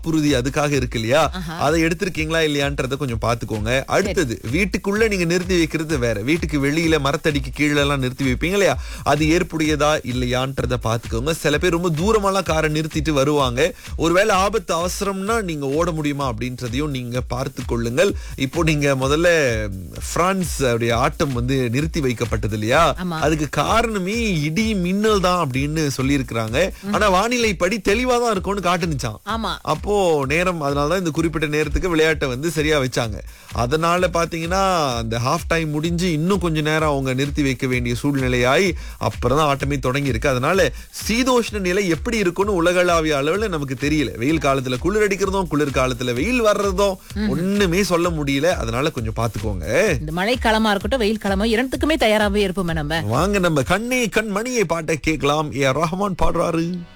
காப்புறுதி அதுக்காக இருக்கு இல்லையா அதை எடுத்திருக்கீங்களா இல்லையான்றத கொஞ்சம் பாத்துக்கோங்க அடுத்தது வீட்டுக்குள்ள நீங்க நிறுத்தி வைக்கிறது வேற வீட்டுக்கு வெளியில மரத்தடிக்கு கீழே எல்லாம் நிறுத்தி வைப்பீங்க இல்லையா அது ஏற்புடையதா இல்லையான்றத பாத்துக்கோங்க சில பேர் ரொம்ப தூரமெல்லாம் காரை நிறுத்திட்டு வருவாங்க ஒருவேளை ஆபத்து அவசரம்னா நீங்க ஓட முடியுமா அப்படின்றதையும் நீங்க பார்த்து கொள்ளுங்கள் இப்போ நீங்க முதல்ல பிரான்ஸ் உடைய ஆட்டம் வந்து நிறுத்தி வைக்கப்பட்டது இல்லையா ஆமா. அதுக்கு காரணமே இடி மின்னல் தான் அப்படின்னு சொல்லியிருக்கிறாங்க ஆனா வானிலை படி தெளிவா தான் இருக்கும்னு காட்டுனுச்சான் ஆமா அப்போ நேரம் அதனாலதான் இந்த குறிப்பிட்ட நேரத்துக்கு விளையாட்டை வந்து சரியா வச்சாங்க அதனால பாத்தீங்கன்னா அந்த ஹாஃப் டைம் முடிஞ்சு இன்னும் கொஞ்ச நேரம் அவங்க நிறுத்தி வைக்க வேண்டிய சூழ்நிலையாய் அப்புறம் தான் ஆட்டமே தொடங்கி இருக்கு அதனால சீதோஷ்ண நிலை எப்படி இருக்கும்னு உலகளாவிய அளவுல நமக்கு தெரியல வெயில் காலத்துல குளிர் அடிக்கிறதும் குளிர் காலத்துல வெயில் வர்றதும் ஒண்ணுமே சொல்ல முடியல அதனால கொஞ்சம் பாத்துக்கோங்க இந்த மழைக்காலமா இருக்கட்டும் வெயில் காலமா இரண்டுக்குமே தயாராகவே இருப்போமே நம்ம வாங்க நம்ம கண்ணே கண் மணியை பாட்டை கேட்கலாம் ஏ ரஹ்மான் பாடுறாரு